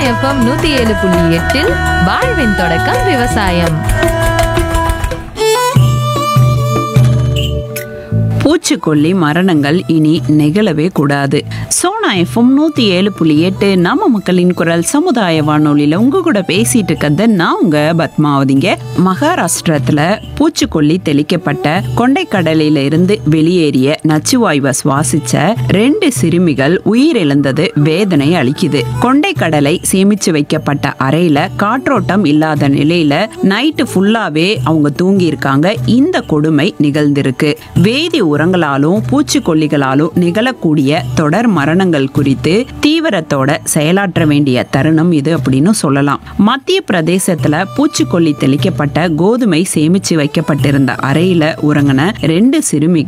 FM நூத்தி ஏழு புள்ளி எட்டில் வாழ்வின் தொடக்கம் விவசாயம் பூச்சிக்கொல்லி மரணங்கள் இனி நிகழவே கூடாது சோனா எஃப்எம் நூத்தி ஏழு புள்ளி எட்டு நம்ம மக்களின் குரல் சமுதாய வானொலியில உங்க கூட பேசிட்டு இருக்கிறது நான் உங்க பத்மாவதிங்க மகாராஷ்டிரத்துல பூச்சிக்கொல்லி தெளிக்கப்பட்ட கொண்டைக்கடலில இருந்து வெளியேறிய நச்சுவாயுவை சுவாசிச்ச ரெண்டு சிறுமிகள் உயிரிழந்தது வேதனை அளிக்குது கொண்டைக்கடலை சேமிச்சு வைக்கப்பட்ட அறையில காற்றோட்டம் இல்லாத நிலையில நைட்டு ஃபுல்லாவே அவங்க தூங்கி இருக்காங்க இந்த கொடுமை நிகழ்ந்திருக்கு வேதி உரங்களாலும் பூச்சிக்கொல்லிகளாலும் நிகழக்கூடிய தொடர் மரணங்கள் குறித்து தீவிரத்தோட செயலாற்ற வேண்டிய தருணம் இது அப்படின்னு சொல்லலாம் மத்திய பிரதேசத்துல பூச்சிக்கொல்லி தெளிக்கப்பட்ட கோதுமை சேமிச்சு வைக்கப்பட்டிருந்த அறையில உறங்கின ரெண்டு சிறுமிகள்